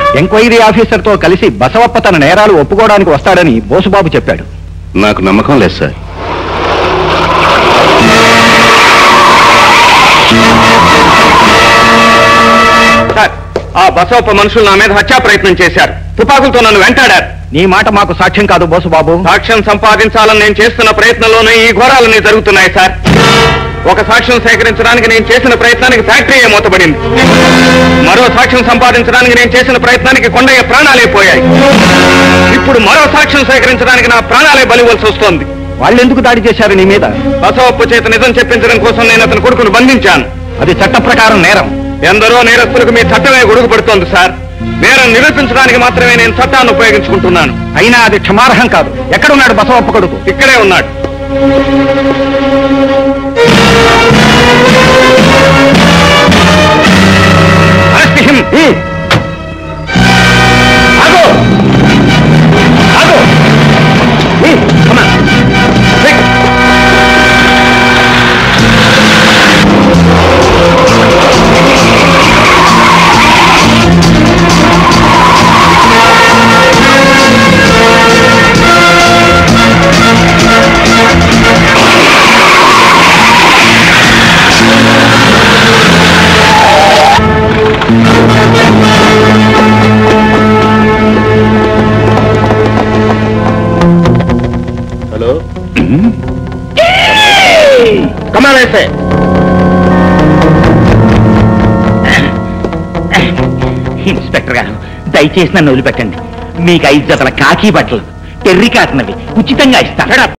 Enquiry ఆఫీసర్తో కలిసి బసవప్ప తన నేరాలు ఒప్పుకోవడానికి వస్తాడని బోసుబాబు చెప్పాడు నాకు నమ్మకం లేదు సార్ సార్ ఆ బసవప్ప మనుషులు నా మీద హత్యా ప్రయత్నం చేశారు తుపాకులతో నన్ను వెంటాడారు నీ మాట మాకు సాక్ష్యం కాదు బోసుబాబు సాక్ష్యం సంపాదించాలని నేను చేస్తున్న ప్రయత్నంలోనే ఈ ఘోరాలన్నీ జరుగుతున్నాయి సార్ ఒక సాక్ష్యం సేకరించడానికి నేను చేసిన ప్రయత్నానికి ఫ్యాక్టరీ మూతబడింది మరో సాక్ష్యం సంపాదించడానికి నేను చేసిన ప్రయత్నానికి కొండయ్య ప్రాణాలే పోయాయి ఇప్పుడు మరో సాక్ష్యం సేకరించడానికి నా ప్రాణాలే బలివలసి వస్తోంది వాళ్ళెందుకు దాడి చేశారు నీ మీద బసవప్ప చేత నిజం చెప్పించడం కోసం నేను అతని కొడుకును బంధించాను అది చట్ట ప్రకారం నేరం ఎందరో నేరస్తులకు మీ చట్టమే గొడుగు పడుతోంది సార్ నేరం నిరూపించడానికి మాత్రమే నేను చట్టాన్ని ఉపయోగించుకుంటున్నాను అయినా అది క్షమార్హం కాదు ఎక్కడున్నాడు బసవప్ప కొడుకు ఇక్కడే ఉన్నాడు Arrest him. ఆగు ఆగు Hmm, come on. Quick. Hello come on వేసే ఇన్స్పెక్టర్ గారు దయచేసి నన్ను వదిలిపెట్టండి మీకు ఐదు జతల కాకి బట్టలు టెర్రీ కాసినవి ఉచితంగా ఇస్తాను